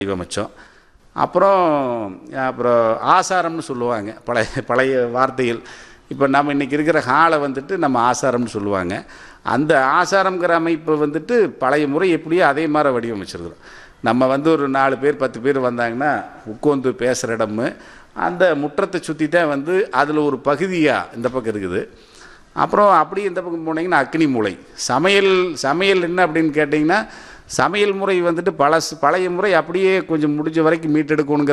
வடிவமைச்சோம் அப்புறம் அப்புறம் ஆசாரம்னு சொல்லுவாங்க பழைய பழைய வார்த்தைகள் இப்போ நம்ம இன்றைக்கி இருக்கிற ஹாலை வந்துட்டு நம்ம ஆசாரம்னு சொல்லுவாங்க அந்த ஆசாரம்ங்கிற அமைப்பு வந்துட்டு பழைய முறை எப்படியோ அதே மாதிரி வடிவமைச்சிருக்கிறோம் நம்ம வந்து ஒரு நாலு பேர் பத்து பேர் வந்தாங்கன்னா உட்காந்து பேசுகிற இடமு அந்த முற்றத்தை சுற்றி தான் வந்து அதில் ஒரு பகுதியாக இந்த பக்கம் இருக்குது அப்புறம் அப்படி இந்த பக்கம் போனீங்கன்னா அக்னி மூலை சமையல் சமையல் என்ன அப்படின்னு கேட்டிங்கன்னா சமையல் முறை வந்துட்டு பழசு பழைய முறை அப்படியே கொஞ்சம் முடிஞ்ச வரைக்கும் மீட்டெடுக்கணுங்கிற